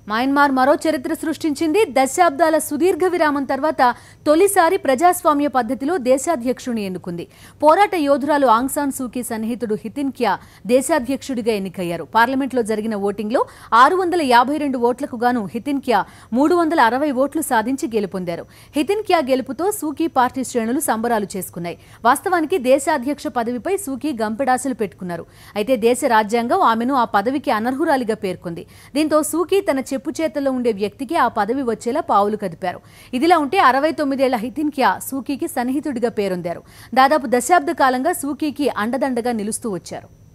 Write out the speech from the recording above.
Myanmar మరో చరిత్ర సృష్టించింది దశాబ్దాల సుదీర్ఘ విరామం తర్వాత తొలిసారి ప్రజాస్వామ్య పద్ధతిలో దేశాధ్యక్షుడిని ఎన్నుకుంది పోరాట యోధురాలు ఆంగ్ సాన్ సూకీ సన్నిహితుడు హితిన్ క్యా దేశాధ్యక్షుడిగా ఎన్నికయ్యారు పార్లమెంట్లో జరిగిన ఓటింగ్లో ఆరు వందల యాభై రెండు ఓట్లకు గాను హితిన్ క్యా మూడు వందల అరవై ఓట్లు సాధించి గెలుపొందారు హితిన్ క్యా గెలుపుతో సూకీ పార్టీ శ్రేణులు సంబరాలు చేసుకున్నాయి వాస్తవానికి దేశాధ్యక్ష పదవిపై సూకీ గంపెడాసలు పెట్టుకున్నారు అయితే దేశ రాజ్యాంగం ఆమెను ఆ పదవికి అనర్హురాలిగా పేర్కొంది దీంతో సూకీ తన చెప్పు చేతల్లో ఉండే వ్యక్తికి ఆ పదవి వచ్చేలా పావులు కదిపారు ఇదిలా ఉంటే అరవై తొమ్మిదేళ్ల హితిన్ క్యా సూకీకి సన్నిహితుడిగా పేరొందారు దాదాపు దశాబ్ద కాలంగా సూకీకి అండదండగా నిలుస్తూ వచ్చారు